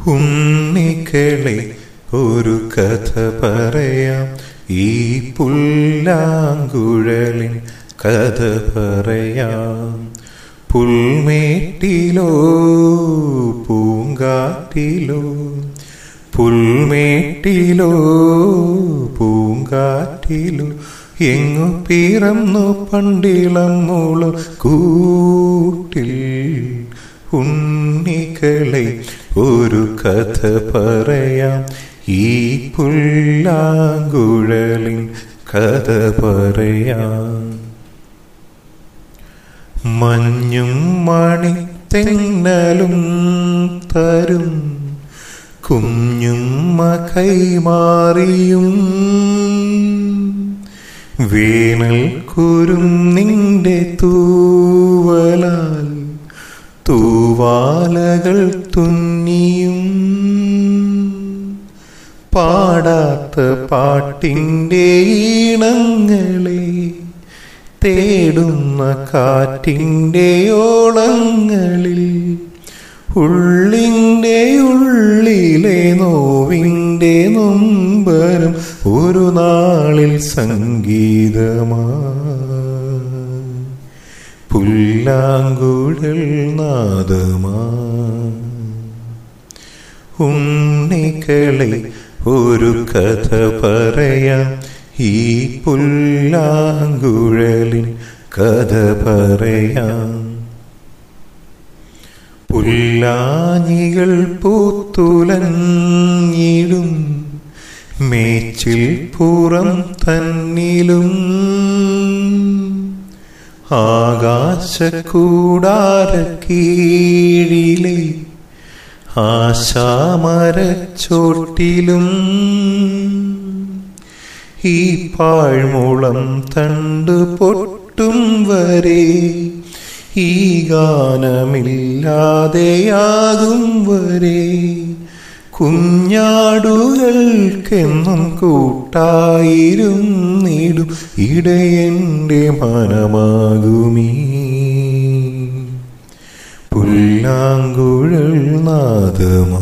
ഉണ്ണിക്കളെ ഒരു കഥ പറയാം ഈ പുല്ലാങ്കുഴലിൻ കഥ പറയാം പുൽമേട്ടിലോ പൂങ്കാറ്റിലോ പുൽമേട്ടിലോ പൂങ്കാറ്റിലോ എങ്ങു പിറന്നു പണ്ടിളം മൂളം കൂട്ടിൽ ഉണ്ണികളെ ഒരു കഥ പറയാം ഈ പുല്ലാങ്കുഴലിൻ കഥ പറയാം മഞ്ഞും മണിത്തെന്നലും തരും കുഞ്ഞുമ്മ കൈമാറിയും വേനൽ കുരും നിന്റെ തൂവലാൽ തൂവാലകൾ തുന്നിയും പാടാത്ത പാട്ടിൻ്റെ ഈണങ്ങളെ തേടുന്ന കാറ്റിൻ്റെ ഓളങ്ങളിൽ ഉള്ളിൻ്റെ ഉള്ളിലെ നോവിൻ്റെ നൊമ്പരം ഒരു നാളിൽ സംഗീതമാ പുല്ലാങ്കുഴൽ നാദമാ ഉണ്ണികളെ ഒരു കഥ പറയാം ഈ പുല്ലാങ്കുഴലിൻ കഥ പറയാം പുല്ലാഞ്ഞികൾ പൂത്തുലഞ്ഞിടും മേച്ചിൽ പുറം തന്നിലും ആകാശക്കൂടാര കീഴിലെ ആശാമരച്ചോട്ടിലും ഈ പാഴ്മുളം തണ്ട് പൊട്ടും വരെ ഈ ഗാനമില്ലാതെയാകും വരെ കുഞ്ഞാടുകൾക്കെന്നും കൂട്ടായിരുന്നിടും ഇടയന്റെ മനമാകുമീ പുല്ലാങ്കുഴൽ നാദമാ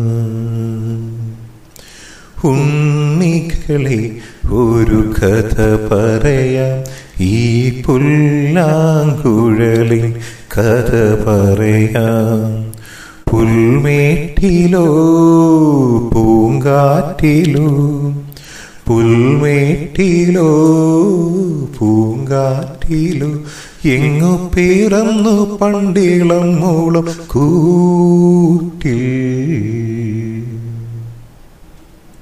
ഉണ്ണികളെ ഒരു കഥ പറയാം ഈ പുല്ലാങ്കുഴലിൻ കഥ പറയാം പുൽമേട്ടിലോ പൂങ്കാറ്റിലോ പുൽമേട്ടിലോ പൂങ്കാറ്റിലോ എങ്ങു പിറന്നു പണ്ടിളം മൂളം കൂ